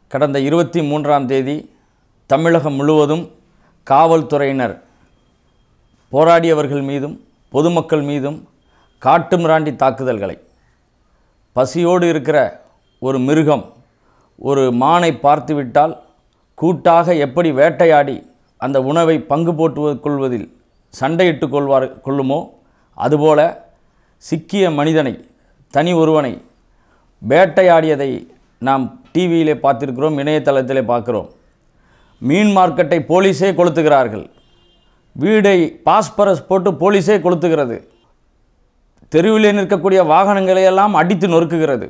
கடந்த இருபத்தி மூன்றாம் தேதி தமிழகம் முழுவதும் காவல்துறையினர் போராடியவர்கள் மீதும் பொதுமக்கள் மீதும் காட்டு மிராண்டி தாக்குதல்களை பசியோடு இருக்கிற ஒரு மிருகம் ஒரு மானை பார்த்துவிட்டால் கூட்டாக எப்படி வேட்டையாடி அந்த உணவை பங்கு போட்டு கொள்வதில் சண்டையிட்டு கொள்வார் கொள்ளுமோ அதுபோல சிக்கிய மனிதனை தனி ஒருவனை வேட்டையாடியதை நாம் டிவியிலே பார்த்திருக்கிறோம் இணையதளத்திலே பார்க்கிறோம் மீன் மார்க்கெட்டை போலீஸே கொளுத்துகிறார்கள் வீடை பாஸ்பரஸ் போட்டு போலீஸே கொளுத்துகிறது தெருவிலே நிற்கக்கூடிய வாகனங்களை எல்லாம் அடித்து நொறுக்குகிறது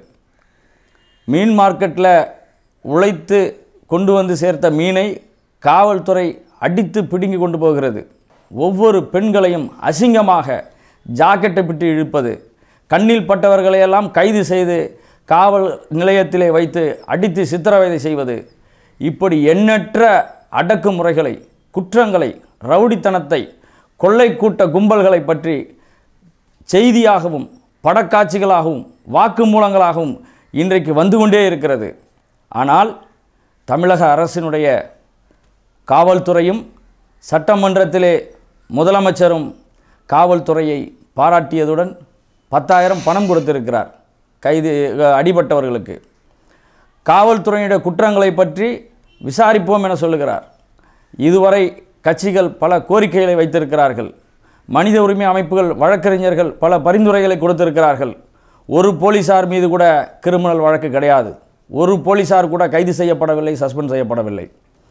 மீன் மார்க்கெட்டில் உழைத்து கொண்டு வந்து சேர்த்த மீனை காவல்துறை அடித்து பிடுங்கி கொண்டு போகிறது ஒவ்வொரு பெண்களையும் அசிங்கமாக ஜாக்கெட்டை பிட்டு இழுப்பது கண்ணில் பட்டவர்களையெல்லாம் கைது செய்து காவல் நிலையத்திலே வைத்து அடித்து சித்திரவதை செய்வது இப்படி எண்ணற்ற அடக்குமுறைகளை குற்றங்களை ரவுடித்தனத்தை கொள்ளை கூட்ட கும்பல்களை பற்றி செய்தியாகவும் படக்காட்சிகளாகவும் வாக்குமூலங்களாகவும் இன்றைக்கு வந்து கொண்டே இருக்கிறது ஆனால் தமிழக அரசினுடைய காவல்துறையும் சட்டமன்றத்திலே முதலமைச்சரும் காவல்துறையை பாராட்டியதுடன் பத்தாயிரம் பணம் கொடுத்திருக்கிறார் கைது அடிபட்டவர்களுக்கு காவல்துறையினுடைய குற்றங்களை பற்றி விசாரிப்போம் என சொல்லுகிறார் இதுவரை கட்சிகள் பல கோரிக்கைகளை வைத்திருக்கிறார்கள் மனித உரிமை அமைப்புகள் வழக்கறிஞர்கள் பல பரிந்துரைகளை கொடுத்திருக்கிறார்கள் ஒரு போலீசார் மீது கூட கிரிமினல் வழக்கு கிடையாது ஒரு போலீசார் கூட கைது செய்யப்படவில்லை சஸ்பெண்ட் செய்யப்படவில்லை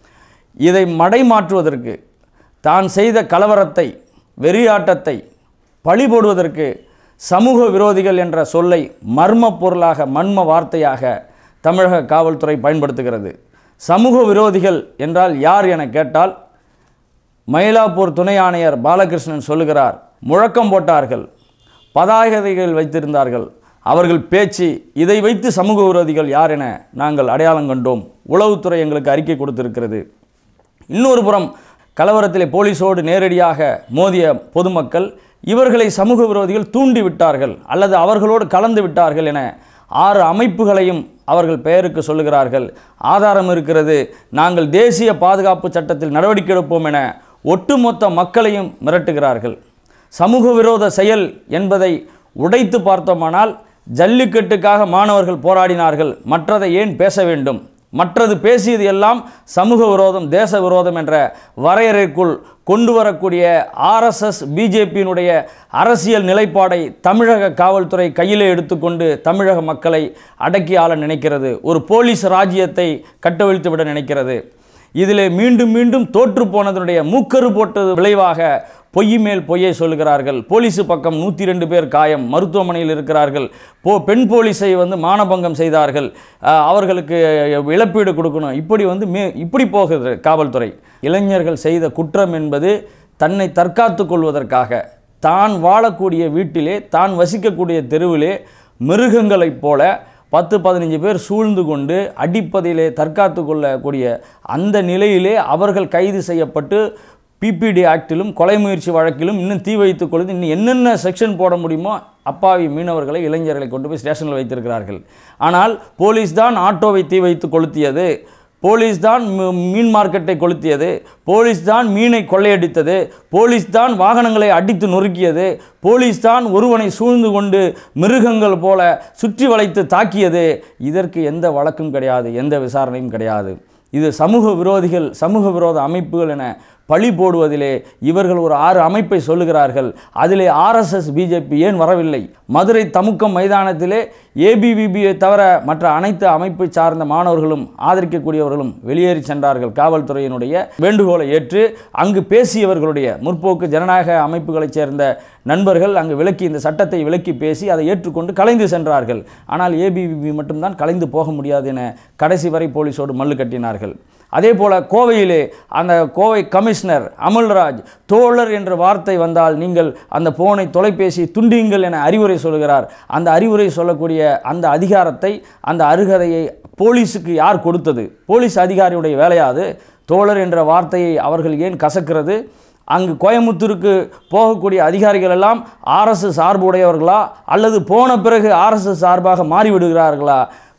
இதை மடைமாற்றுவதற்கு தான் செய்த கலவரத்தை வெறியாட்டத்தை பழி போடுவதற்கு சமூக விரோதிகள் என்ற சொல்லை மர்ம பொருளாக மர்ம வார்த்தையாக தமிழக காவல்துறை பயன்படுத்துகிறது சமூக விரோதிகள் என்றால் யார் என கேட்டால் மயிலாப்பூர் துணை ஆணையர் பாலகிருஷ்ணன் சொல்லுகிறார் முழக்கம் போட்டார்கள் பதாகைகள் வைத்திருந்தார்கள் அவர்கள் பேச்சு இதை வைத்து சமூக விரோதிகள் யார் என நாங்கள் அடையாளம் கண்டோம் உளவுத்துறை எங்களுக்கு அறிக்கை கொடுத்திருக்கிறது இன்னொரு புறம் கலவரத்திலே போலீஸோடு நேரடியாக மோதிய பொதுமக்கள் இவர்களை சமூக விரோதிகள் தூண்டி விட்டார்கள் அல்லது அவர்களோடு கலந்து விட்டார்கள் என ஆறு அமைப்புகளையும் அவர்கள் பெயருக்கு சொல்லுகிறார்கள் ஆதாரம் இருக்கிறது நாங்கள் தேசிய பாதுகாப்பு சட்டத்தில் நடவடிக்கை எடுப்போம் என ஒட்டுமொத்த மக்களையும் மிரட்டுகிறார்கள் சமூக விரோத செயல் என்பதை உடைத்து பார்த்தோமானால் ஜல்லிக்கட்டுக்காக மாணவர்கள் போராடினார்கள் மற்றதை ஏன் பேச வேண்டும் மற்றது பேசியது எல்லாம் சமூக விரோதம் தேச விரோதம் என்ற வரையறைக்குள் கொண்டு வரக்கூடிய ஆர்எஸ்எஸ் பிஜேபியினுடைய அரசியல் நிலைப்பாடை தமிழக காவல்துறை கையிலே எடுத்துக்கொண்டு தமிழக மக்களை அடக்கி ஆள நினைக்கிறது ஒரு போலீஸ் ராஜ்யத்தை கட்டவிழ்த்து விட நினைக்கிறது இதிலே மீண்டும் மீண்டும் தோற்று போனதனுடைய மூக்கரு போட்டது விளைவாக பொய் மேல் பொய்யை சொல்லுகிறார்கள் போலீஸு பக்கம் நூற்றி ரெண்டு பேர் காயம் மருத்துவமனையில் இருக்கிறார்கள் போ பெண் போலீஸை வந்து மானபங்கம் செய்தார்கள் அஹ், அவர்களுக்கு இழப்பீடு கொடுக்கணும் இப்படி வந்து மே இப்படி போகுது காவல்துறை இளைஞர்கள் செய்த குற்றம் என்பது தன்னை தற்காத்து கொள்வதற்காக தான் வாழக்கூடிய வீட்டிலே தான் வசிக்கக்கூடிய தெருவிலே மிருகங்களைப் போல பத்து பதினஞ்சு பேர் சூழ்ந்து கொண்டு அடிப்பதிலே தற்காத்து கொள்ளக்கூடிய அந்த நிலையிலே அவர்கள் கைது செய்யப்பட்டு பிபிடி ஆக்டிலும் கொலை முயற்சி வழக்கிலும் இன்னும் தீ வைத்துக் கொள்வது இன்னும் என்னென்ன செக்ஷன் போட முடியுமோ அப்பாவி மீனவர்களை இளைஞர்களை கொண்டு போய் ஸ்டேஷனில் வைத்திருக்கிறார்கள் ஆனால் போலீஸ் தான் ஆட்டோவை தீ வைத்து கொளுத்தியது போலீஸ் தான் மீ- மீன் மார்க்கெட்டை கொளுத்தியது போலீஸ் தான் மீனை கொள்ளையடித்தது போலீஸ் தான் வாகனங்களை அடித்து நொறுக்கியது போலீஸ் தான் ஒருவனை சூழ்ந்து கொண்டு மிருகங்கள் போல சுற்றி வளைத்து தாக்கியது இதற்கு எந்த வழக்கும் கிடையாது எந்த விசாரணையும் கிடையாது இது சமூக விரோதிகள் சமூக விரோத அமைப்புகள் என பழி போடுவதிலே இவர்கள் ஒரு ஆறு அமைப்பை சொல்லுகிறார்கள் அதிலே ஆர்எஸ்எஸ் பிஜேபி ஏன் வரவில்லை மதுரை தமுக்கம் மைதானத்திலே ஏபிவிபியை தவிர மற்ற அனைத்து அமைப்பை சார்ந்த மாணவர்களும் ஆதரிக்கக்கூடியவர்களும் வெளியேறி சென்றார்கள் காவல்துறையினுடைய வேண்டுகோளை ஏற்று அங்கு பேசியவர்களுடைய முற்போக்கு ஜனநாயக அமைப்புகளைச் சேர்ந்த நண்பர்கள் அங்கு விலக்கி இந்த சட்டத்தை விலக்கி பேசி அதை ஏற்றுக்கொண்டு கலைந்து சென்றார்கள் ஆனால் ஏபிவிபி மட்டும்தான் கலைந்து போக முடியாது என கடைசி வரை போலீஸோடு மல்லு கட்டினார்கள் அதே போல கோவையிலே அந்த கோவை கமிஷனர் அமல்ராஜ் தோழர் என்ற வார்த்தை வந்தால் நீங்கள் அந்த போனை தொலைபேசி துண்டியுங்கள் என அறிவுரை சொல்கிறார் அந்த அறிவுரை சொல்லக்கூடிய அந்த அதிகாரத்தை அந்த அருகதையை போலீஸுக்கு யார் கொடுத்தது போலீஸ் அதிகாரியுடைய வேலையாது தோழர் என்ற வார்த்தையை அவர்கள் ஏன் கசக்கிறது அங்கு கோயமுத்தூருக்கு போகக்கூடிய அதிகாரிகள் எல்லாம் அரசு சார்பு உடையவர்களா அல்லது போன பிறகு அரசு சார்பாக மாறிவிடுகிறார்களா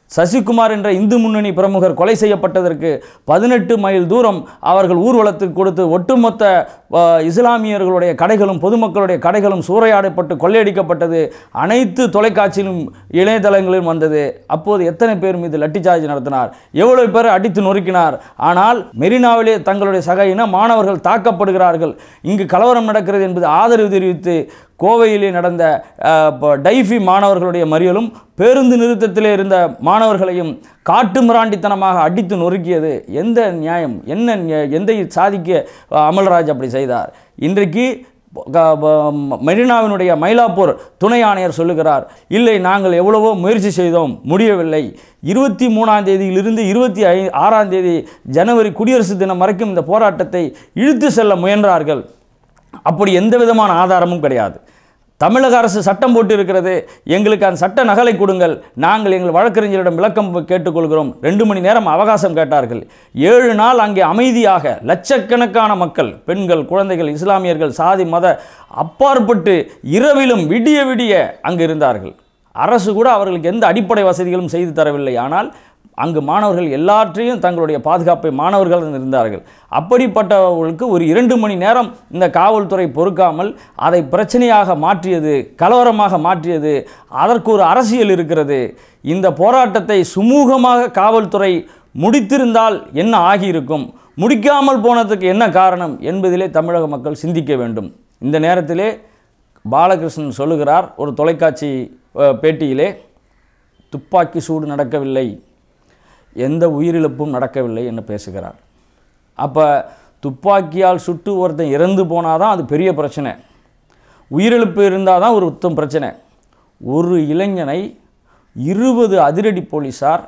சசிகுமார் என்ற இந்து முன்னணி பிரமுகர் கொலை செய்யப்பட்டதற்கு பதினெட்டு மைல் தூரம் அவர்கள் ஊர்வலத்துக்கு கொடுத்து ஒட்டுமொத்த ஆ, இஸ்லாமியர்களுடைய கடைகளும் பொதுமக்களுடைய கடைகளும் சூறையாடப்பட்டு கொள்ளையடிக்கப்பட்டது அனைத்து தொலைக்காட்சியிலும் இணையதளங்களிலும் வந்தது அப்போது எத்தனை பேர் மீது லட்டி சார்ஜ் நடத்தினார் எவ்வளவு பேர் அடித்து நொறுக்கினார் ஆனால் மெரினாவிலே தங்களுடைய சக இன மாணவர்கள் தாக்கப்படுகிறார்கள் இங்கு கலவரம் நடக்கிறது என்பது ஆதரவு தெரிவித்து கோவையிலே நடந்த அஹ், ப- டைஃபி மாணவர்களுடைய மறியலும் பேருந்து நிறுத்தத்திலே இருந்த மாணவர்களையும் காட்டு மிராண்டித்தனமாக அடித்து நொறுக்கியது எந்த நியாயம் என்ன நியா- எந்த சாதிக்க அஹ், அமல்ராஜ் அப்படி செய்தார் இன்றைக்கு க- ப- மெரினாவினுடைய மயிலாப்பூர் துணை ஆணையர் சொல்லுகிறார் இல்லை நாங்கள் எவ்வளவோ முயற்சி செய்தோம் முடியவில்லை இருபத்தி மூணாம் தேதியிலிருந்து இருபத்தி ஐ ஆறாம் தேதி ஜனவரி குடியரசு தினம் வரைக்கும் இந்த போராட்டத்தை இழுத்து செல்ல முயன்றார்கள் அப்படி எந்த விதமான ஆதாரமும் கிடையாது தமிழக அரசு சட்டம் போட்டு இருக்கிறது எங்களுக்கு அந்த சட்ட நகலை கொடுங்கள் நாங்கள் எங்கள் வழக்கறிஞரிடம் விளக்கம் கேட்டுக்கொள்கிறோம் ரெண்டு மணி நேரம் அவகாசம் கேட்டார்கள் ஏழு நாள் அங்கே அமைதியாக லட்சக்கணக்கான மக்கள் பெண்கள் குழந்தைகள் இஸ்லாமியர்கள் சாதி மத அப்பாற்பட்டு இரவிலும் விடிய விடிய அங்கு இருந்தார்கள் அரசு கூட அவர்களுக்கு எந்த அடிப்படை வசதிகளும் செய்து தரவில்லை ஆனால் அங்கு மாணவர்கள் எல்லாற்றையும் தங்களுடைய பாதுகாப்பை மாணவர்கள் இருந்தார்கள் அப்படிப்பட்டவர்களுக்கு ஒரு இரண்டு மணி நேரம் இந்த காவல்துறை பொறுக்காமல் அதை பிரச்சனையாக மாற்றியது கலவரமாக மாற்றியது அதற்கு ஒரு அரசியல் இருக்கிறது இந்த போராட்டத்தை சுமூகமாக காவல்துறை முடித்திருந்தால் என்ன ஆகியிருக்கும் முடிக்காமல் போனதுக்கு என்ன காரணம் என்பதிலே தமிழக மக்கள் சிந்திக்க வேண்டும் இந்த நேரத்திலே பாலகிருஷ்ணன் சொல்லுகிறார் ஒரு தொலைக்காட்சி அஹ், பேட்டியிலே துப்பாக்கி சூடு நடக்கவில்லை எந்த உயிரிழப்பும் நடக்கவில்லை என்று பேசுகிறார் அப்போ துப்பாக்கியால் சுட்டு ஒருத்தன் இறந்து போனால் தான் அது பெரிய பிரச்சனை உயிரிழப்பு இருந்தால் தான் ஒரு உத்தம் பிரச்சனை ஒரு இளைஞனை இருபது அதிரடி போலீஸார்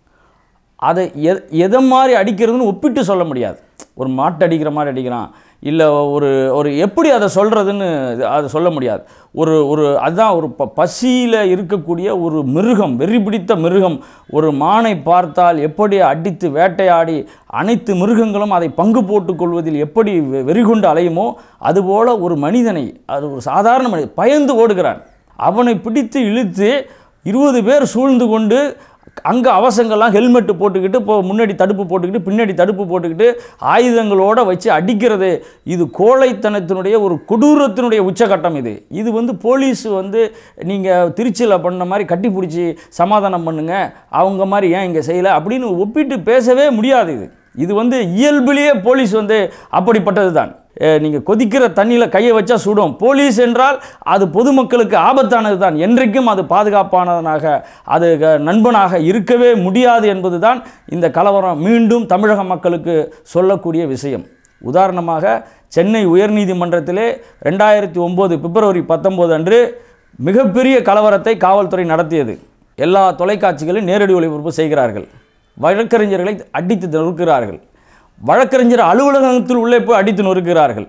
அதை எ எதை மாதிரி அடிக்கிறதுன்னு ஒப்பிட்டு சொல்ல முடியாது ஒரு மாட்டு அடிக்கிற மாதிரி அடிக்கிறான் இல்லை ஒரு ஒரு எப்படி அதை சொல்கிறதுன்னு அதை சொல்ல முடியாது ஒரு ஒரு அதுதான் ஒரு ப பசியில் இருக்கக்கூடிய ஒரு மிருகம் வெறி பிடித்த மிருகம் ஒரு மானை பார்த்தால் எப்படி அடித்து வேட்டையாடி அனைத்து மிருகங்களும் அதை பங்கு போட்டுக் கொள்வதில் எப்படி வெ- வெறிகொண்டு அலையுமோ அதுபோல ஒரு மனிதனை அது ஒரு சாதாரண மனிதன் பயந்து ஓடுகிறான் அவனை பிடித்து இழுத்து இருபது பேர் சூழ்ந்து கொண்டு அங்கே அவசங்கள்லாம் ஹெல்மெட்டு போட்டுக்கிட்டு இப்போ முன்னாடி தடுப்பு போட்டுக்கிட்டு பின்னாடி தடுப்பு போட்டுக்கிட்டு ஆயுதங்களோட வச்சு அடிக்கிறது இது கோழைத்தனத்தினுடைய ஒரு கொடூரத்தினுடைய உச்சகட்டம் இது இது வந்து போலீஸ் வந்து நீங்கள் திருச்சியில் பண்ண மாதிரி கட்டி பிடிச்சி சமாதானம் பண்ணுங்க அவங்க மாதிரி ஏன் இங்கே செய்யலை அப்படின்னு ஒப்பிட்டு பேசவே முடியாது இது இது வந்து இயல்பிலேயே போலீஸ் வந்து அப்படிப்பட்டது தான் நீங்கள் கொதிக்கிற தண்ணியில் கையை வச்சா சுடும் போலீஸ் என்றால் அது பொதுமக்களுக்கு ஆபத்தானது தான் என்றைக்கும் அது பாதுகாப்பானதனாக அது க- நண்பனாக இருக்கவே முடியாது என்பது தான் இந்த கலவரம் மீண்டும் தமிழக மக்களுக்கு சொல்லக்கூடிய விஷயம் உதாரணமாக சென்னை உயர்நீதிமன்றத்திலே ரெண்டாயிரத்தி ஒம்பது பிப்ரவரி பத்தொம்போது அன்று மிகப்பெரிய கலவரத்தை காவல்துறை நடத்தியது எல்லா தொலைக்காட்சிகளும் நேரடி ஒளிபரப்பு செய்கிறார்கள் வழக்கறிஞர்களை அடித்து நொறுக்கிறார்கள் வழக்கறிஞர் அலுவலகத்தில் உள்ளே போய் அடித்து நொறுக்கிறார்கள்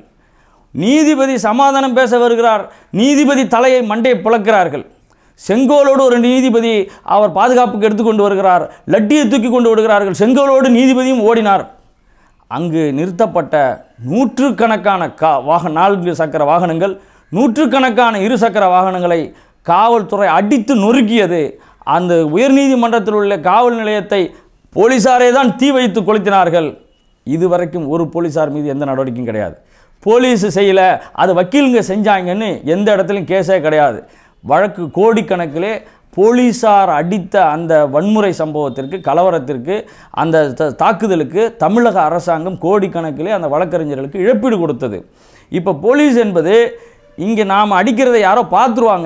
நீதிபதி சமாதானம் பேச வருகிறார் நீதிபதி தலையை மண்டையை பிளக்கிறார்கள் செங்கோலோடு ஒரு நீதிபதி அவர் பாதுகாப்புக்கு எடுத்துக்கொண்டு வருகிறார் லட்டியை தூக்கி கொண்டு வருகிறார்கள் செங்கோலோடு நீதிபதியும் ஓடினார் அங்கு நிறுத்தப்பட்ட நூற்றுக்கணக்கான கா வாக நான்கு சக்கர வாகனங்கள் நூற்றுக்கணக்கான இரு சக்கர வாகனங்களை காவல்துறை அடித்து நொறுக்கியது அந்த உயர்நீதிமன்றத்தில் உள்ள காவல் நிலையத்தை போலீசாரே தான் தீ வைத்து கொளுத்தினார்கள் இதுவரைக்கும் ஒரு போலீசார் மீது எந்த நடவடிக்கையும் கிடையாது போலீஸ் செய்யலை அது வக்கீலுங்க செஞ்சாங்கன்னு எந்த இடத்துலையும் கேஸே கிடையாது வழக்கு கோடிக்கணக்கிலே போலீசார் அடித்த அந்த வன்முறை சம்பவத்திற்கு கலவரத்திற்கு அந்த த- தாக்குதலுக்கு தமிழக அரசாங்கம் கோடிக்கணக்கிலே அந்த வழக்கறிஞர்களுக்கு இழப்பீடு கொடுத்தது இப்போ போலீஸ் என்பது இங்கே நாம் அடிக்கிறதை யாரோ பார்த்துருவாங்க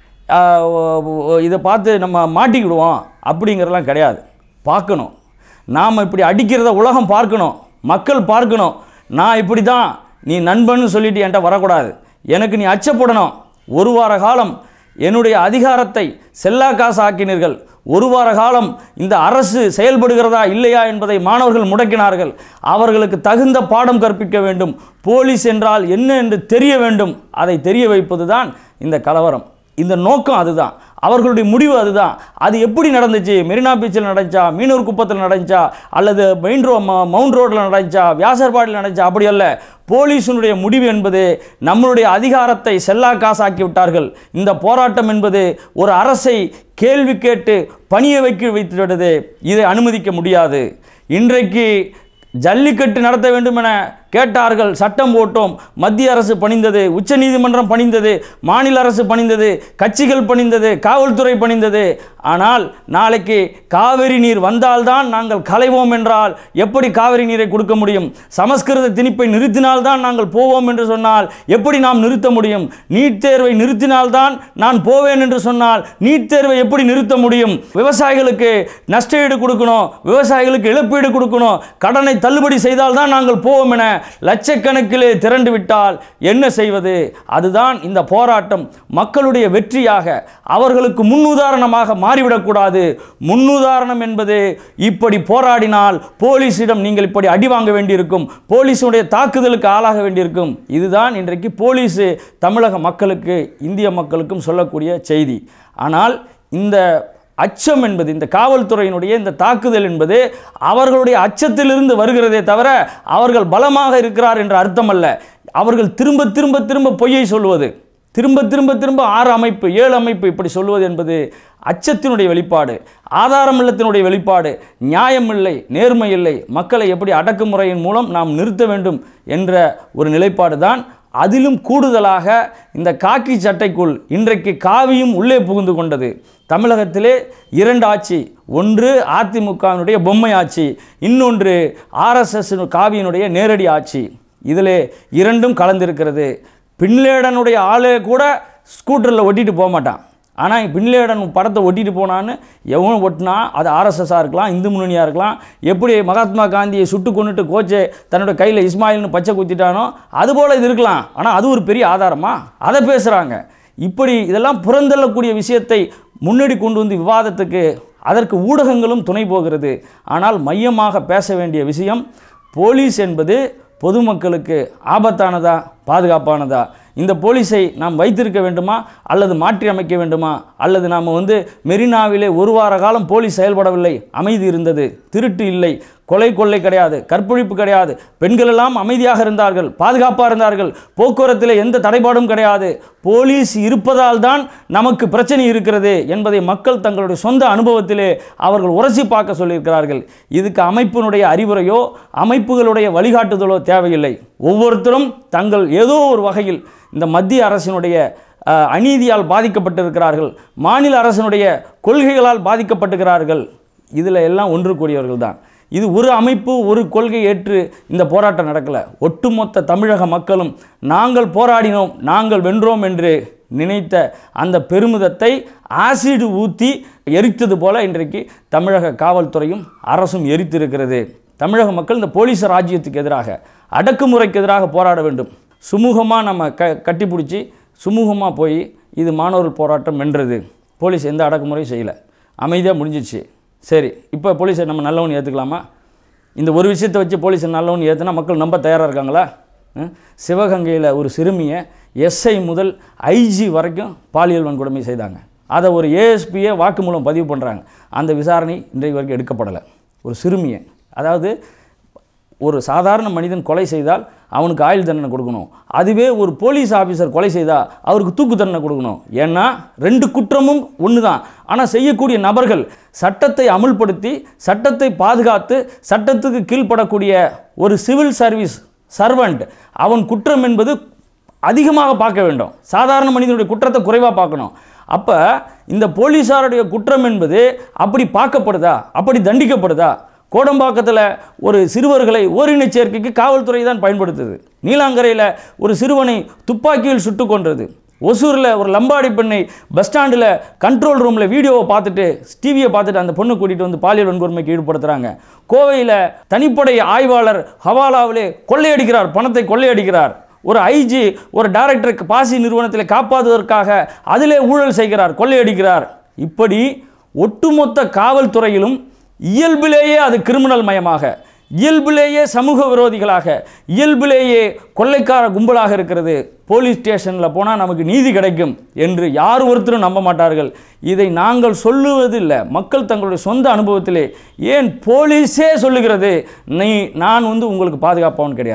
ஆஹ் ஓ- ஓ- இதை பார்த்து நம்ம மாட்டிக்கிடுவோம் அப்படிங்கிறதெல்லாம் கிடையாது பார்க்கணும் நாம் இப்படி அடிக்கிறத உலகம் பார்க்கணும் மக்கள் பார்க்கணும் நான் இப்படி தான் நீ நண்பன்னு சொல்லிட்டு என்கிட்ட வரக்கூடாது எனக்கு நீ அச்சப்படணும் ஒரு வார காலம் என்னுடைய அதிகாரத்தை செல்லா காசு ஆக்கினீர்கள் ஒரு வார காலம் இந்த அரசு செயல்படுகிறதா இல்லையா என்பதை மாணவர்கள் முடக்கினார்கள் அவர்களுக்கு தகுந்த பாடம் கற்பிக்க வேண்டும் போலீஸ் என்றால் என்ன என்று தெரிய வேண்டும் அதை தெரிய வைப்பது தான் இந்த கலவரம் இந்த நோக்கம் அதுதான் அவர்களுடைய முடிவு அதுதான் அது எப்படி நடந்துச்சு மெரினா பீச்சில் நடந்துச்சா மீனூர் குப்பத்தில் நடந்துச்சா அல்லது மெயின் ரோ ம- மவுண்ட் ரோட்டில் நடந்துச்சா வியாசர்பாடியில் நடந்துச்சா அப்படி அல்ல போலீஸினுடைய முடிவு என்பது நம்மளுடைய அதிகாரத்தை செல்லா காசாக்கி விட்டார்கள் இந்த போராட்டம் என்பது ஒரு அரசை கேள்வி கேட்டு பணிய வைக்க வைத்துவிட்டது இதை அனுமதிக்க முடியாது இன்றைக்கு ஜல்லிக்கட்டு நடத்த வேண்டும் என கேட்டார்கள் சட்டம் போட்டோம் மத்திய அரசு பணிந்தது உச்சநீதிமன்றம் பணிந்தது மாநில அரசு பணிந்தது கட்சிகள் பணிந்தது காவல்துறை பணிந்தது ஆனால் நாளைக்கு காவிரி நீர் வந்தால்தான் நாங்கள் களைவோம் என்றால் எப்படி காவிரி நீரை கொடுக்க முடியும் சமஸ்கிருத திணிப்பை நிறுத்தினால்தான் நாங்கள் போவோம் என்று சொன்னால் எப்படி நாம் நிறுத்த முடியும் நீட் தேர்வை நிறுத்தினால்தான் நான் போவேன் என்று சொன்னால் நீட் தேர்வை எப்படி நிறுத்த முடியும் விவசாயிகளுக்கு நஷ்டஈடு கொடுக்கணும் விவசாயிகளுக்கு இழப்பீடு கொடுக்கணும் கடனை தள்ளுபடி செய்தால் தான் நாங்கள் போவோம் என லட்சக்கணக்கிலே திரண்டு விட்டால் என்ன செய்வது அதுதான் இந்த போராட்டம் மக்களுடைய வெற்றியாக அவர்களுக்கு முன்னுதாரணமாக மாறிவிடக்கூடாது முன்னுதாரணம் என்பது இப்படி போராடினால் போலீஸிடம் நீங்கள் இப்படி அடி வாங்க வேண்டியிருக்கும் போலீஸுடைய தாக்குதலுக்கு ஆளாக வேண்டியிருக்கும் இதுதான் இன்றைக்கு போலீஸ் தமிழக மக்களுக்கு இந்திய மக்களுக்கும் சொல்லக்கூடிய செய்தி ஆனால் இந்த அச்சம் என்பது இந்த காவல்துறையினுடைய இந்த தாக்குதல் என்பது அவர்களுடைய அச்சத்திலிருந்து வருகிறதே தவிர அவர்கள் பலமாக இருக்கிறார் என்ற அர்த்தம் அல்ல அவர்கள் திரும்ப திரும்ப திரும்ப பொய்யை சொல்வது திரும்ப திரும்ப திரும்ப ஆறு அமைப்பு ஏழு அமைப்பு இப்படி சொல்வது என்பது அச்சத்தினுடைய வெளிப்பாடு ஆதாரமில்லத்தினுடைய வெளிப்பாடு நியாயம் இல்லை நேர்மை இல்லை மக்களை எப்படி அடக்குமுறையின் மூலம் நாம் நிறுத்த வேண்டும் என்ற ஒரு நிலைப்பாடு தான் அதிலும் கூடுதலாக இந்த காக்கி சட்டைக்குள் இன்றைக்கு காவியும் உள்ளே புகுந்து கொண்டது தமிழகத்திலே இரண்டு ஆட்சி ஒன்று அதிமுகவினுடைய பொம்மை ஆட்சி இன்னொன்று ஆர்எஸ்எஸ் காவியினுடைய நேரடி ஆட்சி இதிலே இரண்டும் கலந்திருக்கிறது பின்லேடனுடைய ஆளே கூட ஸ்கூட்டரில் ஒட்டிட்டு போக மாட்டான் ஆனால் பின்லேடன் படத்தை ஒட்டிட்டு போனான்னு எவனும் ஒட்டினா அது ஆர்எஸ்எஸ்ஸாக இருக்கலாம் இந்து முன்னணியாக இருக்கலாம் எப்படி மகாத்மா காந்தியை சுட்டு கொண்டுட்டு கோச்சை தன்னோட கையில் இஸ்மாயில்னு பச்சை குத்திட்டானோ அதுபோல் இது இருக்கலாம் ஆனால் அது ஒரு பெரிய ஆதாரமா அதை பேசுகிறாங்க இப்படி இதெல்லாம் புறந்தள்ளக்கூடிய விஷயத்தை முன்னாடி கொண்டு வந்து விவாதத்துக்கு அதற்கு ஊடகங்களும் துணை போகிறது ஆனால் மையமாக பேச வேண்டிய விஷயம் போலீஸ் என்பது பொதுமக்களுக்கு ஆபத்தானதா பாதுகாப்பானதா இந்த போலீஸை நாம் வைத்திருக்க வேண்டுமா அல்லது மாற்றி அமைக்க வேண்டுமா அல்லது நாம் வந்து மெரினாவிலே ஒரு வார காலம் போலீஸ் செயல்படவில்லை அமைதி இருந்தது திருட்டு இல்லை கொலை கொள்ளை கிடையாது கற்பழிப்பு கிடையாது பெண்கள் எல்லாம் அமைதியாக இருந்தார்கள் பாதுகாப்பாக இருந்தார்கள் போக்குவரத்தில் எந்த தடைபாடும் கிடையாது போலீஸ் இருப்பதால் தான் நமக்கு பிரச்சனை இருக்கிறது என்பதை மக்கள் தங்களுடைய சொந்த அனுபவத்திலே அவர்கள் உரசி பார்க்க சொல்லியிருக்கிறார்கள் இதுக்கு அமைப்பினுடைய அறிவுரையோ அமைப்புகளுடைய வழிகாட்டுதலோ தேவையில்லை ஒவ்வொருத்தரும் தங்கள் ஏதோ ஒரு வகையில் இந்த மத்திய அரசினுடைய அஹ், அநீதியால் பாதிக்கப்பட்டிருக்கிறார்கள் மாநில அரசினுடைய கொள்கைகளால் பாதிக்கப்பட்டிருக்கிறார்கள் இதில் எல்லாம் ஒன்று கூடியவர்கள் தான் இது ஒரு அமைப்பு ஒரு கொள்கை ஏற்று இந்த போராட்டம் நடக்கலை ஒட்டுமொத்த தமிழக மக்களும் நாங்கள் போராடினோம் நாங்கள் வென்றோம் என்று நினைத்த அந்த பெருமிதத்தை ஆசிட் ஊற்றி எரித்தது போல இன்றைக்கு தமிழக காவல்துறையும் அரசும் எரித்திருக்கிறது தமிழக மக்கள் இந்த போலீஸ் ராஜ்யத்துக்கு எதிராக அடக்குமுறைக்கு எதிராக போராட வேண்டும் சுமூகமாக நம்ம க கட்டிப்பிடிச்சி சுமூகமாக போய் இது மாணவர்கள் போராட்டம் வென்றது போலீஸ் எந்த அடக்குமுறையும் செய்யலை அமைதியாக முடிஞ்சிச்சு சரி இப்போ போலீஸை நம்ம நல்லவன் ஏற்றுக்கலாமா இந்த ஒரு விஷயத்தை வச்சு போலீஸை நல்லவன் ஏற்றுனா மக்கள் நம்ப தயாராக இருக்காங்களா ம்? சிவகங்கையில் ஒரு சிறுமியை எஸ்ஐ முதல் ஐஜி வரைக்கும் பாலியல் வன்கொடுமை செய்தாங்க அதை ஒரு ஏஎஸ்பியை வாக்குமூலம் பதிவு பண்ணுறாங்க அந்த விசாரணை இன்றைக்கு வரைக்கும் எடுக்கப்படலை ஒரு சிறுமியை அதாவது ஒரு சாதாரண மனிதன் கொலை செய்தால் அவனுக்கு ஆயுள் தண்டனை கொடுக்கணும் அதுவே ஒரு போலீஸ் ஆஃபீஸர் கொலை செய்தால் அவருக்கு தூக்கு தண்டனை கொடுக்கணும் ஏன்னா ரெண்டு குற்றமும் ஒன்று தான் ஆனால் செய்யக்கூடிய நபர்கள் சட்டத்தை அமுல்படுத்தி சட்டத்தை பாதுகாத்து சட்டத்துக்கு கீழ்ப்படக்கூடிய ஒரு சிவில் சர்வீஸ் சர்வெண்ட் அவன் குற்றம் என்பது அதிகமாக பார்க்க வேண்டும் சாதாரண மனிதனுடைய குற்றத்தை குறைவாக பார்க்கணும் அப்போ இந்த போலீஸாருடைய குற்றம் என்பது அப்படி பார்க்கப்படுதா அப்படி தண்டிக்கப்படுதா கோடம்பாக்கத்தில் ஒரு சிறுவர்களை ஓரினச் சேர்க்கைக்கு காவல்துறை தான் பயன்படுத்துது நீலாங்கரையில் ஒரு சிறுவனை துப்பாக்கியில் சுட்டு கொன்றது ஒசூரில் ஒரு லம்பாடி பெண்ணை பஸ் ஸ்டாண்டில் கண்ட்ரோல் ரூமில் வீடியோவை பார்த்துட்டு டிவியை பார்த்துட்டு அந்த பொண்ணு கூட்டிகிட்டு வந்து பாலியல் வன்கொடுமைக்கு ஈடுபடுத்துகிறாங்க கோவையில் தனிப்படை ஆய்வாளர் ஹவாலாவிலே கொள்ளையடிக்கிறார் பணத்தை கொள்ளையடிக்கிறார் ஒரு ஐஜி ஒரு டைரக்டருக்கு பாசி நிறுவனத்தில் காப்பாற்றுவதற்காக அதிலே ஊழல் செய்கிறார் கொள்ளையடிக்கிறார் இப்படி ஒட்டுமொத்த காவல்துறையிலும் இயல்பிலேயே அது கிரிமினல் மயமாக இயல்பிலேயே சமூக விரோதிகளாக இயல்பிலேயே கொள்ளைக்கார கும்பலாக இருக்கிறது போலீஸ் ஸ்டேஷனில் போனால் நமக்கு நீதி கிடைக்கும் என்று யார் ஒருத்தரும் நம்ப மாட்டார்கள் இதை நாங்கள் சொல்லுவதில்லை மக்கள் தங்களுடைய சொந்த அனுபவத்திலே ஏன் போலீஸே சொல்லுகிறது நீ நான் வந்து உங்களுக்கு பாதுகாப்பவன் கிடையாது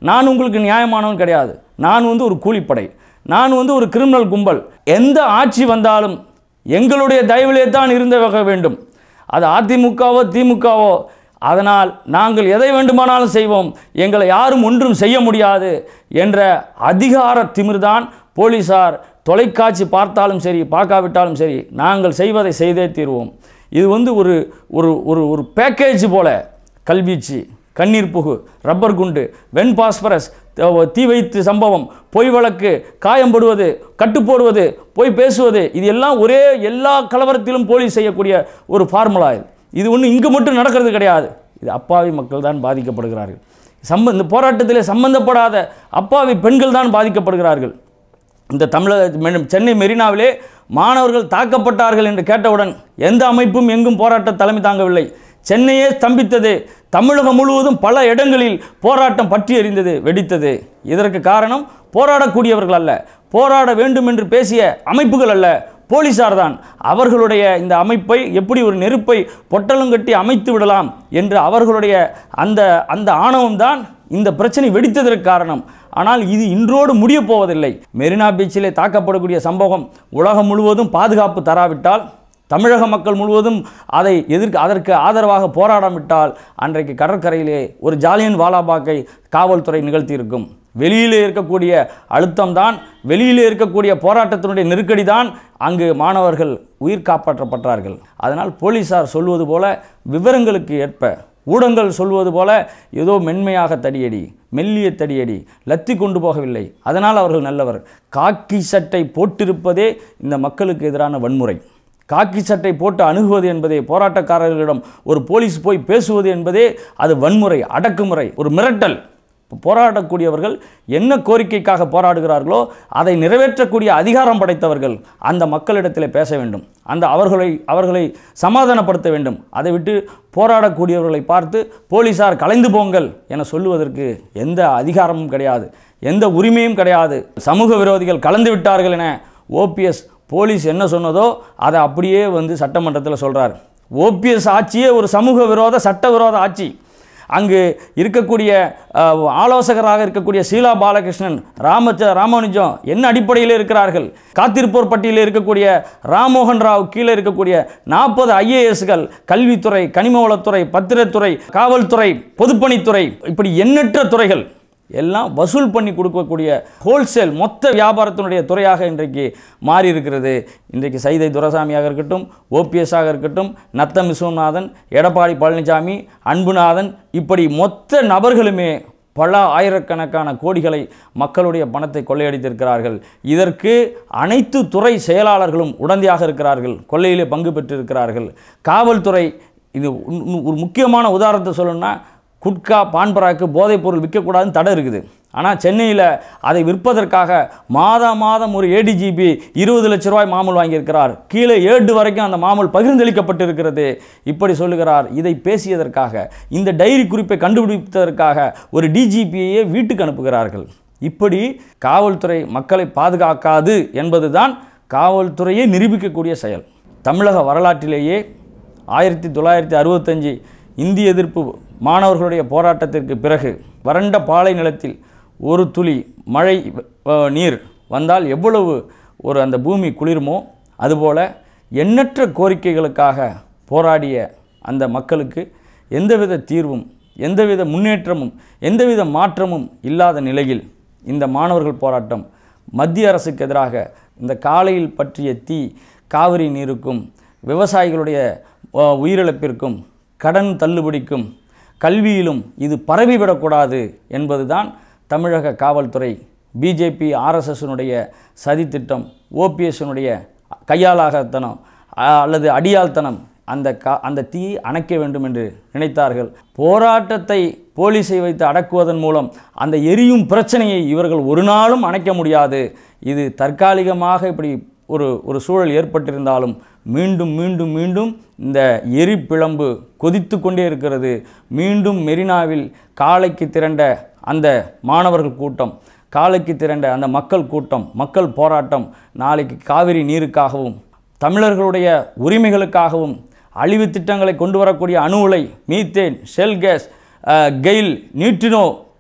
நான் உங்களுக்கு நியாயமானவன் கிடையாது நான் வந்து ஒரு கூலிப்படை நான் வந்து ஒரு கிரிமினல் கும்பல் எந்த ஆட்சி வந்தாலும் எங்களுடைய தயவிலே தான் இருந்த வகை வேண்டும் அது அதிமுகவோ திமுகவோ அதனால் நாங்கள் எதை வேண்டுமானாலும் செய்வோம் எங்களை யாரும் ஒன்றும் செய்ய முடியாது என்ற அதிகார திமிர்தான் போலீசார் தொலைக்காட்சி பார்த்தாலும் சரி பார்க்காவிட்டாலும் சரி நாங்கள் செய்வதை செய்தே தீர்வோம் இது வந்து ஒரு ஒரு ஒரு ஒரு பேக்கேஜ் போல கல்வீச்சு கண்ணீர் புகு ரப்பர் குண்டு வெண் பாஸ்பரஸ் த- தீ வைத்து சம்பவம் பொய் வழக்கு காயம்படுவது கட்டுப்போடுவது பொய் பேசுவது இது எல்லாம் ஒரே எல்லா கலவரத்திலும் போலீஸ் செய்யக்கூடிய ஒரு ஃபார்முலா இது இது ஒன்று இங்கே மட்டும் நடக்கிறது கிடையாது இது அப்பாவி மக்கள் தான் பாதிக்கப்படுகிறார்கள் சம்ப இந்த போராட்டத்தில் சம்பந்தப்படாத அப்பாவி பெண்கள் தான் பாதிக்கப்படுகிறார்கள் இந்த தமிழக மெ- சென்னை மெரினாவிலே மாணவர்கள் தாக்கப்பட்டார்கள் என்று கேட்டவுடன் எந்த அமைப்பும் எங்கும் போராட்ட தலைமை தாங்கவில்லை சென்னையே ஸ்தம்பித்தது தமிழகம் முழுவதும் பல இடங்களில் போராட்டம் பற்றி எறிந்தது வெடித்தது இதற்கு காரணம் போராடக்கூடியவர்கள் அல்ல போராட வேண்டும் என்று பேசிய அமைப்புகள் அல்ல போலீசார் தான் அவர்களுடைய இந்த அமைப்பை எப்படி ஒரு நெருப்பை பொட்டலங்கட்டி அமைத்து விடலாம் என்று அவர்களுடைய அந்த அந்த ஆணவம்தான் இந்த பிரச்சனை வெடித்ததற்கு காரணம் ஆனால் இது இன்றோடு முடியப் போவதில்லை மெரினா பீச்சிலே தாக்கப்படக்கூடிய சம்பவம் உலகம் முழுவதும் பாதுகாப்பு தராவிட்டால் தமிழக மக்கள் முழுவதும் அதை எதிர்க்க அதற்கு ஆதரவாக போராடாவிட்டால் அன்றைக்கு கடற்கரையிலே ஒரு ஜாலியன் வாலாபாக்கை காவல்துறை நிகழ்த்தியிருக்கும் வெளியிலே இருக்கக்கூடிய அழுத்தம்தான் வெளியிலே இருக்கக்கூடிய போராட்டத்தினுடைய நெருக்கடி தான் அங்கு மாணவர்கள் உயிர் காப்பாற்றப்பட்டார்கள் அதனால் போலீசார் சொல்வது போல விவரங்களுக்கு ஏற்ப ஊடகங்கள் சொல்வது போல ஏதோ மென்மையாக தடியடி மெல்லிய தடியடி லத்தி கொண்டு போகவில்லை அதனால் அவர்கள் நல்லவர் காக்கி சட்டை போட்டிருப்பதே இந்த மக்களுக்கு எதிரான வன்முறை காக்கி சட்டை போட்டு அணுகுவது என்பதே போராட்டக்காரர்களிடம் ஒரு போலீஸ் போய் பேசுவது என்பதே அது வன்முறை அடக்குமுறை ஒரு மிரட்டல் போராடக்கூடியவர்கள் என்ன கோரிக்கைக்காக போராடுகிறார்களோ அதை நிறைவேற்றக்கூடிய அதிகாரம் படைத்தவர்கள் அந்த மக்களிடத்தில் பேச வேண்டும் அந்த அவர்களை அவர்களை சமாதானப்படுத்த வேண்டும் அதை விட்டு போராடக்கூடியவர்களை பார்த்து போலீசார் கலைந்து போங்கள் என சொல்லுவதற்கு எந்த அதிகாரமும் கிடையாது எந்த உரிமையும் கிடையாது சமூக விரோதிகள் கலந்து விட்டார்கள் என ஓபிஎஸ் போலீஸ் என்ன சொன்னதோ அதை அப்படியே வந்து சட்டமன்றத்தில் சொல்றார் ஓபிஎஸ் ஆட்சியே ஒரு சமூக விரோத சட்டவிரோத ஆட்சி அங்கு இருக்கக்கூடிய அஹ், ஆலோசகராக இருக்கக்கூடிய ஷீலா பாலகிருஷ்ணன் ராமச்ச ராமானுஜம் என்ன அடிப்படையில் இருக்கிறார்கள் காத்திருப்போர் பட்டியலில் இருக்கக்கூடிய ராம்மோகன் ராவ் கீழே இருக்கக்கூடிய நாற்பது ஐஏஎஸ்கள் கல்வித்துறை கனிம வளத்துறை பத்திரத்துறை காவல்துறை பொதுப்பணித்துறை இப்படி எண்ணற்ற துறைகள் எல்லாம் வசூல் பண்ணி கொடுக்கக்கூடிய ஹோல்சேல் மொத்த வியாபாரத்தினுடைய துறையாக இன்றைக்கு மாறி இருக்கிறது இன்றைக்கு சைதை துரசாமியாக இருக்கட்டும் ஓபிஎஸ்ஸாக இருக்கட்டும் நத்தம் விஸ்வநாதன் எடப்பாடி பழனிசாமி அன்புநாதன் இப்படி மொத்த நபர்களுமே பல ஆயிரக்கணக்கான கோடிகளை மக்களுடைய பணத்தை கொள்ளையடித்திருக்கிறார்கள் இதற்கு அனைத்து துறை செயலாளர்களும் உடந்தையாக இருக்கிறார்கள் கொள்ளையிலே பங்கு பெற்றிருக்கிறார்கள் காவல்துறை இது உன்- உன் ஒரு முக்கியமான உதாரணத்தை சொல்லணும்னா குட்கா பான்பராக்கு போதைப்பொருள் விற்கக்கூடாதுன்னு தடை இருக்குது ஆனால் சென்னையில் அதை விற்பதற்காக மாதம் மாதம் ஒரு ஏடிஜிபி இருபது லட்ச ரூபாய் மாமூல் வாங்கியிருக்கிறார் கீழே ஏடு வரைக்கும் அந்த மாமூல் பகிர்ந்தளிக்கப்பட்டிருக்கிறது இப்படி சொல்லுகிறார் இதை பேசியதற்காக இந்த டைரி குறிப்பை கண்டுபிடித்ததற்காக ஒரு டிஜிபியையே வீட்டுக்கு அனுப்புகிறார்கள் இப்படி காவல்துறை மக்களை பாதுகாக்காது என்பதுதான் காவல்துறையை நிரூபிக்கக்கூடிய செயல் தமிழக வரலாற்றிலேயே ஆயிரத்தி தொள்ளாயிரத்தி அறுபத்தஞ்சு இந்திய எதிர்ப்பு மாணவர்களுடைய போராட்டத்திற்கு பிறகு வறண்ட பாலை நிலத்தில் ஒரு துளி மழை அஹ், நீர் வந்தால் எவ்வளவு ஒரு அந்த பூமி குளிருமோ அதுபோல எண்ணற்ற கோரிக்கைகளுக்காக போராடிய அந்த மக்களுக்கு எந்தவித தீர்வும் எந்தவித முன்னேற்றமும் எந்தவித மாற்றமும் இல்லாத நிலையில் இந்த மாணவர்கள் போராட்டம் மத்திய அரசுக்கு எதிராக இந்த காலையில் பற்றிய தீ காவிரி நீருக்கும் விவசாயிகளுடைய அஹ், உயிரிழப்பிற்கும் கடன் தள்ளுபடிக்கும் கல்வியிலும் இது பரவிவிடக்கூடாது என்பதுதான் தமிழக காவல்துறை பிஜேபி ஆர்எஸ்எஸ்னுடைய சதித்திட்டம் ஓபிஎஸ்னுடைய கையாளாகத்தனம் அ- அல்லது அடியாள்தனம் அந்த கா அந்த தீயை அணைக்க வேண்டும் என்று நினைத்தார்கள் போராட்டத்தை போலீஸை வைத்து அடக்குவதன் மூலம் அந்த எரியும் பிரச்சனையை இவர்கள் ஒரு நாளும் அணைக்க முடியாது இது தற்காலிகமாக இப்படி ஒரு ஒரு சூழல் ஏற்பட்டிருந்தாலும் மீண்டும் மீண்டும் மீண்டும் இந்த எரிப்பிழம்பு கொதித்து கொண்டே இருக்கிறது மீண்டும் மெரினாவில் காலைக்கு திரண்ட அந்த மாணவர்கள் கூட்டம் காலைக்கு திரண்ட அந்த மக்கள் கூட்டம் மக்கள் போராட்டம் நாளைக்கு காவிரி நீருக்காகவும் தமிழர்களுடைய உரிமைகளுக்காகவும் அழிவு திட்டங்களை கொண்டு வரக்கூடிய அணு உலை மீத்தேன் ஷெல் கேஸ் அஹ், கெயில் நியூட்ரினோ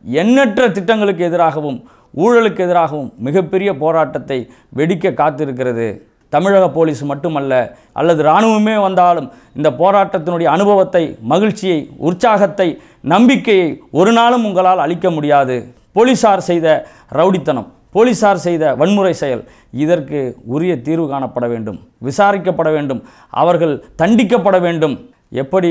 எண்ணற்ற திட்டங்களுக்கு எதிராகவும் ஊழலுக்கு எதிராகவும் மிகப்பெரிய போராட்டத்தை வெடிக்க காத்திருக்கிறது தமிழக போலீஸ் மட்டுமல்ல அல்லது இராணுவமே வந்தாலும் இந்த போராட்டத்தினுடைய அனுபவத்தை மகிழ்ச்சியை உற்சாகத்தை நம்பிக்கையை ஒரு நாளும் உங்களால் அளிக்க முடியாது போலீசார் செய்த ரவுடித்தனம் போலீசார் செய்த வன்முறை செயல் இதற்கு உரிய தீர்வு காணப்பட வேண்டும் விசாரிக்கப்பட வேண்டும் அவர்கள் தண்டிக்கப்பட வேண்டும் எப்படி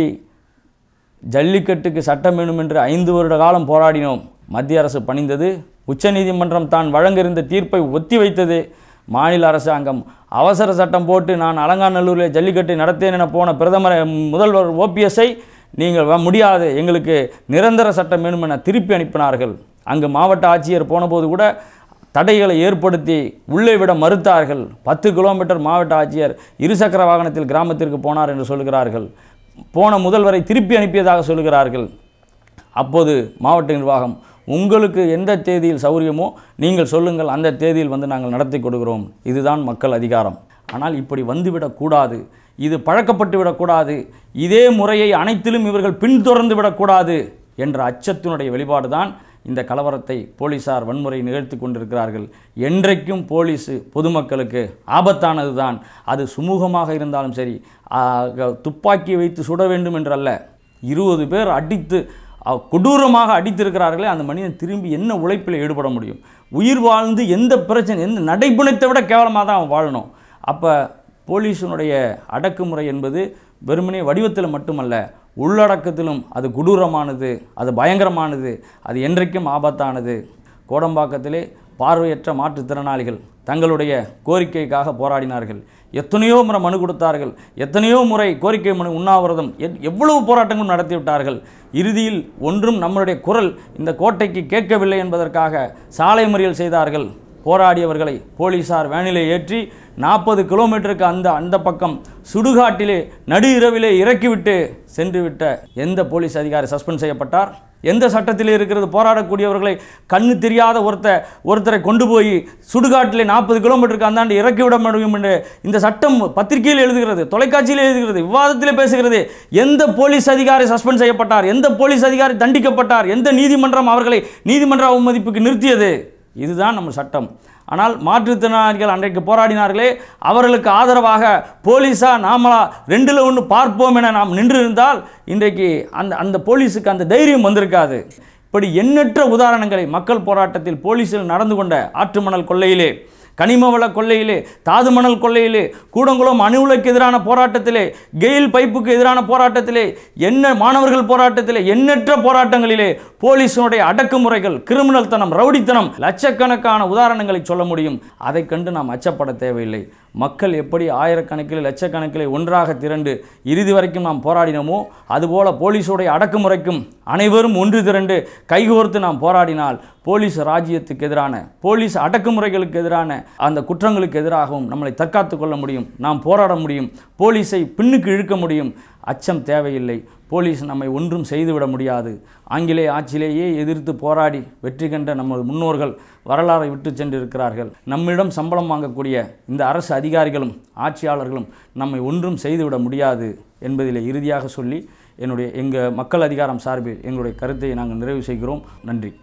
ஜல்லிக்கட்டுக்கு சட்டம் வேணும் என்று ஐந்து வருட காலம் போராடினோம் மத்திய அரசு பணிந்தது உச்சநீதிமன்றம் தான் வழங்க இருந்த தீர்ப்பை ஒத்தி வைத்தது மாநில அரசாங்கம் அவசர சட்டம் போட்டு நான் அலங்காநல்லூரில் ஜல்லிக்கட்டு நடத்தேன் என போன பிரதமர் முதல்வர் ஓபிஎஸ்ஐ நீங்கள் வ- முடியாது எங்களுக்கு நிரந்தர சட்டம் வேணும் என திருப்பி அனுப்பினார்கள் அங்கு மாவட்ட ஆட்சியர் போனபோது கூட தடைகளை ஏற்படுத்தி உள்ளே விட மறுத்தார்கள் பத்து கிலோமீட்டர் மாவட்ட ஆட்சியர் இருசக்கர வாகனத்தில் கிராமத்திற்கு போனார் என்று சொல்கிறார்கள் போன முதல்வரை திருப்பி அனுப்பியதாக சொல்கிறார்கள் அப்போது மாவட்ட நிர்வாகம் உங்களுக்கு எந்த தேதியில் சௌரியமோ நீங்கள் சொல்லுங்கள் அந்த தேதியில் வந்து நாங்கள் நடத்தி கொடுக்கிறோம் இதுதான் மக்கள் அதிகாரம் ஆனால் இப்படி வந்துவிடக்கூடாது இது பழக்கப்பட்டு விடக்கூடாது இதே முறையை அனைத்திலும் இவர்கள் பின்தொடர்ந்து விடக்கூடாது என்ற அச்சத்தினுடைய வெளிப்பாடு தான் இந்த கலவரத்தை போலீசார் வன்முறை நிகழ்த்தி கொண்டிருக்கிறார்கள் என்றைக்கும் போலீஸு பொதுமக்களுக்கு ஆபத்தானது தான் அது சுமூகமாக இருந்தாலும் சரி ஆ, துப்பாக்கி வைத்து சுட வேண்டும் என்றல்ல இருபது பேர் அடித்து அ, கொடூரமாக அடித்திருக்கிறார்களே அந்த மனிதன் திரும்பி என்ன உழைப்பில் ஈடுபட முடியும் உயிர் வாழ்ந்து எந்த பிரச்சனை எந்த நடைபுணத்தை விட கேவலமாக தான் அவன் வாழணும் அப்போ போலீஸினுடைய அடக்குமுறை என்பது வெறுமனே வடிவத்தில் மட்டுமல்ல உள்ளடக்கத்திலும் அது கொடூரமானது அது பயங்கரமானது அது என்றைக்கும் ஆபத்தானது கோடம்பாக்கத்திலே பார்வையற்ற மாற்றுத்திறனாளிகள் தங்களுடைய கோரிக்கைக்காக போராடினார்கள் எத்தனையோ முறை மனு கொடுத்தார்கள் எத்தனையோ முறை கோரிக்கை மனு உண்ணாவிரதம் எத்- எவ்வளவு போராட்டங்களும் நடத்திவிட்டார்கள் இறுதியில் ஒன்றும் நம்மளுடைய குரல் இந்த கோட்டைக்கு கேட்கவில்லை என்பதற்காக சாலை மறியல் செய்தார்கள் போராடியவர்களை போலீசார் வேனிலே ஏற்றி நாற்பது கிலோமீட்டருக்கு அந்த அந்த பக்கம் சுடுகாட்டிலே நடு இரவிலே இறக்கிவிட்டு சென்றுவிட்ட எந்த போலீஸ் அதிகாரி சஸ்பெண்ட் செய்யப்பட்டார் எந்த சட்டத்தில் இருக்கிறது போராடக்கூடியவர்களை கண்ணு தெரியாத ஒருத்த ஒருத்தரை கொண்டு போய் சுடுகாட்டிலே நாற்பது கிலோமீட்டருக்கு அந்தாண்டு இறக்கிவிட முடியும் என்று இந்த சட்டம் பத்திரிகையில் எழுதுகிறது தொலைக்காட்சியில் எழுதுகிறது விவாதத்தில் பேசுகிறது எந்த போலீஸ் அதிகாரி சஸ்பெண்ட் செய்யப்பட்டார் எந்த போலீஸ் அதிகாரி தண்டிக்கப்பட்டார் எந்த நீதிமன்றம் அவர்களை நீதிமன்ற அவமதிப்புக்கு நிறுத்தியது இதுதான் நம்ம சட்டம் ஆனால் மாற்றுத்திறனாளிகள் அன்றைக்கு போராடினார்களே அவர்களுக்கு ஆதரவாக போலீஸா நாமளா ரெண்டில் ஒன்று பார்ப்போம் என நாம் நின்றிருந்தால் இன்றைக்கு அந்த அந்த போலீஸுக்கு அந்த தைரியம் வந்திருக்காது இப்படி எண்ணற்ற உதாரணங்களை மக்கள் போராட்டத்தில் போலீஸில் நடந்து கொண்ட ஆற்று மணல் கொள்ளையிலே கனிமவள கொள்ளையிலே தாது மணல் கொள்ளையிலே கூடங்குளம் அணு உலைக்கு எதிரான போராட்டத்திலே கெயில் பைப்புக்கு எதிரான போராட்டத்திலே என்ன மாணவர்கள் போராட்டத்திலே எண்ணற்ற போராட்டங்களிலே போலீஸினுடைய அடக்குமுறைகள் கிரிமினல் தனம் ரவுடித்தனம் லட்சக்கணக்கான உதாரணங்களை சொல்ல முடியும் அதை கண்டு நாம் அச்சப்பட தேவையில்லை மக்கள் எப்படி ஆயிரக்கணக்கில் லட்சக்கணக்கில் ஒன்றாக திரண்டு இறுதி வரைக்கும் நாம் போராடினோமோ அதுபோல போலீஸுடைய அடக்குமுறைக்கும் அனைவரும் ஒன்று திரண்டு கைகோர்த்து நாம் போராடினால் போலீஸ் ராஜ்யத்துக்கு எதிரான போலீஸ் அடக்குமுறைகளுக்கு எதிரான அந்த குற்றங்களுக்கு எதிராகவும் நம்மளை தற்காத்து கொள்ள முடியும் நாம் போராட முடியும் போலீஸை பின்னுக்கு இழுக்க முடியும் அச்சம் தேவையில்லை போலீஸ் நம்மை ஒன்றும் செய்துவிட முடியாது ஆங்கிலேய ஆட்சியிலேயே எதிர்த்து போராடி வெற்றி கண்ட நமது முன்னோர்கள் வரலாறை விட்டு சென்றிருக்கிறார்கள் நம்மிடம் சம்பளம் வாங்கக்கூடிய இந்த அரசு அதிகாரிகளும் ஆட்சியாளர்களும் நம்மை ஒன்றும் செய்துவிட முடியாது என்பதில் இறுதியாக சொல்லி என்னுடைய எங்கள் மக்கள் அதிகாரம் சார்பில் எங்களுடைய கருத்தை நாங்கள் நிறைவு செய்கிறோம் நன்றி